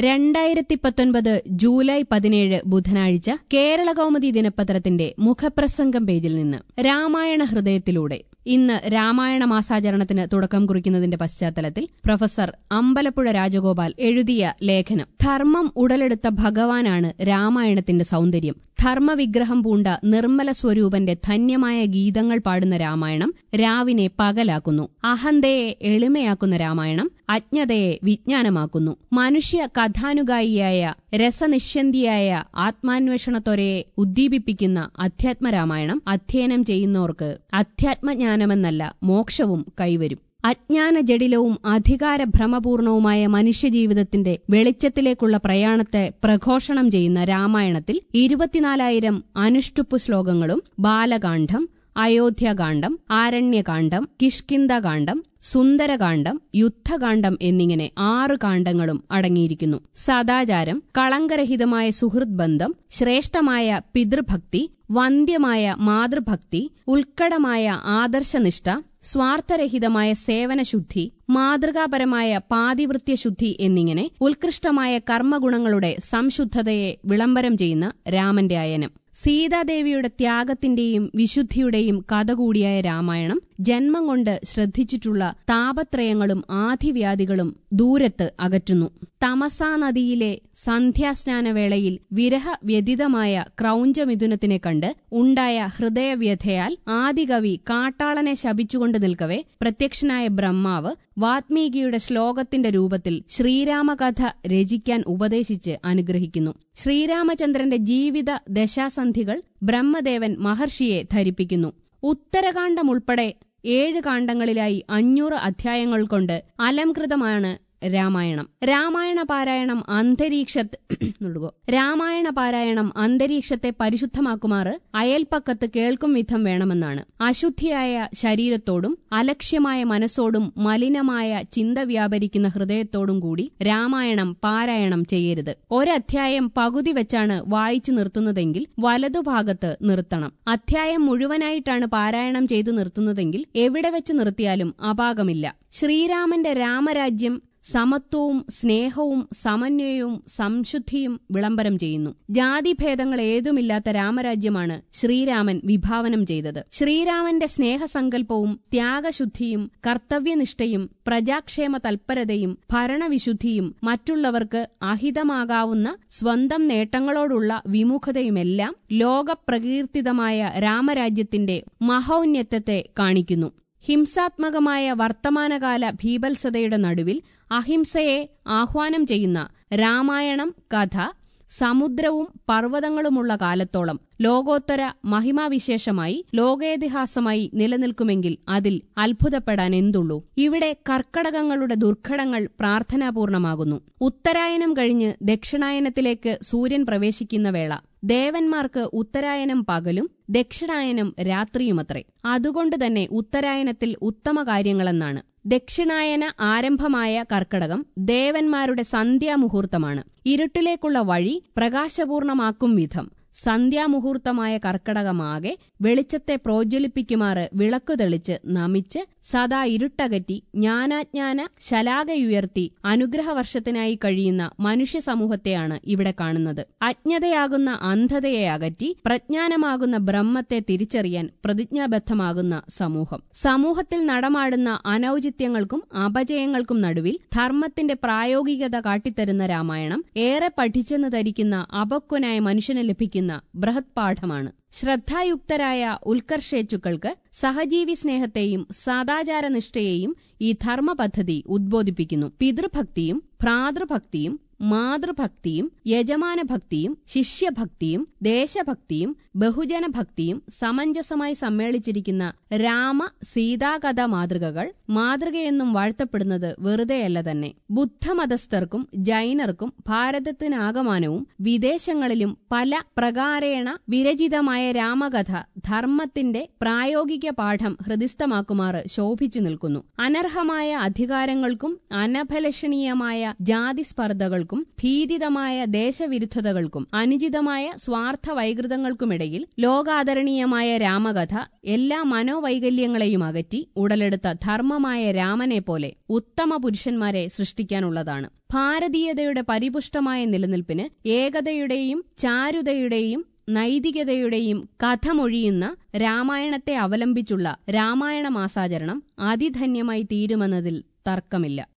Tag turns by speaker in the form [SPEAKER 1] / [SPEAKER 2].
[SPEAKER 1] രണ്ടായിരത്തി പത്തൊൻപത് ജൂലൈ പതിനേഴ് ബുധനാഴ്ച കേരള കൗമുദി ദിനപത്രത്തിന്റെ മുഖപ്രസംഗം പേജിൽ നിന്ന് രാമായണ ഹൃദയത്തിലൂടെ ഇന്ന് രാമായണ മാസാചരണത്തിന് തുടക്കം കുറിക്കുന്നതിന്റെ പശ്ചാത്തലത്തിൽ പ്രൊഫസർ അമ്പലപ്പുഴ രാജഗോപാൽ എഴുതിയ ലേഖനം ധർമ്മം ഉടലെടുത്ത ഭഗവാനാണ് രാമായണത്തിന്റെ സൗന്ദര്യം ധർമ്മവിഗ്രഹം പൂണ്ട നിർമ്മല സ്വരൂപന്റെ ധന്യമായ ഗീതങ്ങൾ പാടുന്ന രാമായണം രാവിനെ പകലാക്കുന്നു അഹന്തയെ എളിമയാക്കുന്ന രാമായണം അജ്ഞതയെ വിജ്ഞാനമാക്കുന്നു മനുഷ്യ കഥാനുഗായിയായ രസനിശ്ചന്തിയായ ആത്മാന്വേഷണത്വരയെ ഉദ്ദീപിപ്പിക്കുന്ന അധ്യാത്മരാമായണം അധ്യയനം ചെയ്യുന്നവർക്ക് അധ്യാത്മജ്ഞാനമെന്നല്ല മോക്ഷവും കൈവരും അജ്ഞാന ജഡിലവും അധികാര ഭ്രമപൂർണവുമായ മനുഷ്യജീവിതത്തിന്റെ വെളിച്ചത്തിലേക്കുള്ള പ്രയാണത്തെ പ്രഘോഷണം ചെയ്യുന്ന രാമായണത്തിൽ ഇരുപത്തിനാലായിരം അനുഷ്ടുപ്പ് ശ്ലോകങ്ങളും ബാലകാന്ഡം അയോധ്യകാന്ഡം ആരണ്യകാന്ഡം കിഷ്കിന്ദകാന്ഡം സുന്ദരകാന്ഡം യുദ്ധകാന്ഡം എന്നിങ്ങനെ ആറ് കാണ്ഡങ്ങളും അടങ്ങിയിരിക്കുന്നു സദാചാരം കളങ്കരഹിതമായ സുഹൃത് ബന്ധം ശ്രേഷ്ഠമായ പിതൃഭക്തി വന്ധ്യമായ മാതൃഭക്തി ഉത്കടമായ ആദർശനിഷ്ഠ സ്വാർത്ഥരഹിതമായ സേവനശുദ്ധി മാതൃകാപരമായ പാതിവൃത്യശുദ്ധി എന്നിങ്ങനെ ഉത്കൃഷ്ടമായ കർമ്മഗുണങ്ങളുടെ സംശുദ്ധതയെ വിളംബരം ചെയ്യുന്ന രാമന്റെ അയനം സീതാദേവിയുടെ ത്യാഗത്തിന്റെയും വിശുദ്ധിയുടെയും കഥ കൂടിയായ രാമായണം ജന്മം കൊണ്ട് ശ്രദ്ധിച്ചിട്ടുള്ള താപത്രയങ്ങളും ആധിവ്യാധികളും ദൂരത്ത് അകറ്റുന്നു തമസാ നദിയിലെ സന്ധ്യാസ്നാനവേളയിൽ വിരഹ വ്യതിതമായ ക്രൗഞ്ചമിഥുനത്തിനെ കണ്ട് ഉണ്ടായ ഹൃദയവ്യഥയാൽ ആദികവി കാട്ടാളനെ ശപിച്ചുകൊണ്ട് നിൽക്കവെ പ്രത്യക്ഷനായ ബ്രഹ്മാവ് വാത്മീകിയുടെ ശ്ലോകത്തിന്റെ രൂപത്തിൽ ശ്രീരാമകഥ രചിക്കാൻ ഉപദേശിച്ച് അനുഗ്രഹിക്കുന്നു ശ്രീരാമചന്ദ്രന്റെ ജീവിത ദശാസന്ധികൾ ബ്രഹ്മദേവൻ മഹർഷിയെ ധരിപ്പിക്കുന്നു ഉത്തരകാന്ഡം ഉൾപ്പെടെ ഏഴ് കാണ്ഡങ്ങളിലായി അഞ്ഞൂറ് അധ്യായങ്ങൾ കൊണ്ട് അലംകൃതമാണ് രാമായണം രാമായണ പാരായണം അന്തരീക്ഷത്ത് രാമായണ പാരായണം അന്തരീക്ഷത്തെ പരിശുദ്ധമാക്കുമാറ് അയൽപ്പക്കത്ത് കേൾക്കും വിധം വേണമെന്നാണ് അശുദ്ധിയായ ശരീരത്തോടും അലക്ഷ്യമായ മനസ്സോടും മലിനമായ ചിന്ത വ്യാപരിക്കുന്ന ഹൃദയത്തോടും കൂടി രാമായണം പാരായണം ചെയ്യരുത് ഒരധ്യായം പകുതി വെച്ചാണ് വായിച്ചു നിർത്തുന്നതെങ്കിൽ വലതുഭാഗത്ത് നിർത്തണം അധ്യായം മുഴുവനായിട്ടാണ് പാരായണം ചെയ്തു നിർത്തുന്നതെങ്കിൽ എവിടെ വെച്ച് നിർത്തിയാലും അപാകമില്ല ശ്രീരാമന്റെ രാമരാജ്യം സമത്വവും സ്നേഹവും സമന്വയവും സംശുദ്ധിയും വിളംബരം ചെയ്യുന്നു ജാതിഭേദങ്ങൾ ഏതുമില്ലാത്ത രാമരാജ്യമാണ് ശ്രീരാമൻ വിഭാവനം ചെയ്തത് ശ്രീരാമന്റെ സ്നേഹസങ്കല്പവും ത്യാഗശുദ്ധിയും കർത്തവ്യനിഷ്ഠയും പ്രജാക്ഷേമ തൽപരതയും ഭരണവിശുദ്ധിയും മറ്റുള്ളവർക്ക് അഹിതമാകാവുന്ന സ്വന്തം നേട്ടങ്ങളോടുള്ള വിമുഖതയുമെല്ലാം ലോകപ്രകീർത്തിതമായ രാമരാജ്യത്തിന്റെ മഹൗന്നത്യത്തെ കാണിക്കുന്നു ഹിംസാത്മകമായ വർത്തമാനകാല ഭീപത്സതയുടെ നടുവിൽ അഹിംസയെ ആഹ്വാനം ചെയ്യുന്ന രാമായണം കഥ സമുദ്രവും പർവ്വതങ്ങളുമുള്ള കാലത്തോളം ലോകോത്തര മഹിമാവിശേഷമായി ലോകേതിഹാസമായി നിലനിൽക്കുമെങ്കിൽ അതിൽ അത്ഭുതപ്പെടാൻ എന്തുള്ളൂ ഇവിടെ കർക്കടകങ്ങളുടെ ദുർഘടങ്ങൾ പ്രാർത്ഥനാപൂർണമാകുന്നു ഉത്തരായനം കഴിഞ്ഞ് ദക്ഷിണായനത്തിലേക്ക് സൂര്യൻ പ്രവേശിക്കുന്ന വേള ദേവന്മാർക്ക് ഉത്തരായനം പകലും ദക്ഷിണായനം രാത്രിയുമത്രേ അതുകൊണ്ട് തന്നെ ഉത്തരായനത്തിൽ ഉത്തമ കാര്യങ്ങളെന്നാണ് ദക്ഷിണായന ആരംഭമായ കർക്കടകം ദേവന്മാരുടെ സന്ധ്യാമുഹൂർത്തമാണ് ഇരുട്ടിലേക്കുള്ള വഴി പ്രകാശപൂർണമാക്കും വിധം സന്ധ്യാമുഹൂർത്തമായ കർക്കടകമാകെ വെളിച്ചത്തെ പ്രോജ്വലിപ്പിക്കുമാറ് വിളക്കു തെളിച്ച് നമിച്ച് സദാ ഇരുട്ടകറ്റി ജ്ഞാനാജ്ഞാന ശലാകയുയർത്തി അനുഗ്രഹവർഷത്തിനായി കഴിയുന്ന മനുഷ്യ സമൂഹത്തെയാണ് ഇവിടെ കാണുന്നത് അജ്ഞതയാകുന്ന അന്ധതയെ അകറ്റി പ്രജ്ഞാനമാകുന്ന ബ്രഹ്മത്തെ തിരിച്ചറിയാൻ പ്രതിജ്ഞാബദ്ധമാകുന്ന സമൂഹം സമൂഹത്തിൽ നടമാടുന്ന അനൌചിത്യങ്ങൾക്കും അപജയങ്ങൾക്കും നടുവിൽ ധർമ്മത്തിന്റെ പ്രായോഗികത കാട്ടിത്തരുന്ന രാമായണം ഏറെ പഠിച്ചെന്ന് ധരിക്കുന്ന അപക്വനായ മനുഷ്യന് ലഭിക്കുന്ന ബൃഹത് പാഠമാണ് ശ്രദ്ധായുക്തരായ ഉത്കർഷേച്ചുക്കൾക്ക് സഹജീവി സ്നേഹത്തെയും സദാചാരനിഷ്ഠയെയും ഈ ധർമ്മ പദ്ധതി ഉദ്ബോധിപ്പിക്കുന്നു പിതൃഭക്തിയും ഭ്രാതൃഭക്തിയും മാതൃഭക്തിയും യജമാനഭക്തിയും ശിഷ്യഭക്തിയും ദേശഭക്തിയും ബഹുജനഭക്തിയും സമഞ്ജസമായി സമ്മേളിച്ചിരിക്കുന്ന രാമ സീതാകഥ മാതൃകകൾ മാതൃകയെന്നും വാഴ്ത്തപ്പെടുന്നത് വെറുതെയല്ല തന്നെ ബുദ്ധമതസ്ഥർക്കും ജൈനർക്കും ഭാരതത്തിനാകമാനവും വിദേശങ്ങളിലും പല പ്രകാരേണ വിരചിതമായ രാമകഥ ധർമ്മത്തിന്റെ പ്രായോഗിക പാഠം ഹൃദിസ്ഥമാക്കുമാറ് ശോഭിച്ചു നിൽക്കുന്നു അനർഹമായ അധികാരങ്ങൾക്കും അനഭലഷണീയമായ ജാതിസ്പർദ്ധകൾക്കും ഭീതിതമായ ദേശവിരുദ്ധതകൾക്കും അനുചിതമായ സ്വാർത്ഥ വൈകൃതങ്ങൾക്കുമിടയിൽ ലോകാദരണീയമായ രാമകഥ എല്ലാ മനോവൈകല്യങ്ങളെയും അകറ്റി ഉടലെടുത്ത ധർമ്മമായ രാമനെ പോലെ ഉത്തമ പുരുഷന്മാരെ സൃഷ്ടിക്കാനുള്ളതാണ് ഭാരതീയതയുടെ പരിപുഷ്ടമായ നിലനിൽപ്പിന് ഏകതയുടെയും ചാരുതയുടെയും നൈതികതയുടെയും കഥമൊഴിയുന്ന രാമായണത്തെ അവലംബിച്ചുള്ള രാമായണ മാസാചരണം അതിധന്യമായി തീരുമെന്നതിൽ തർക്കമില്ല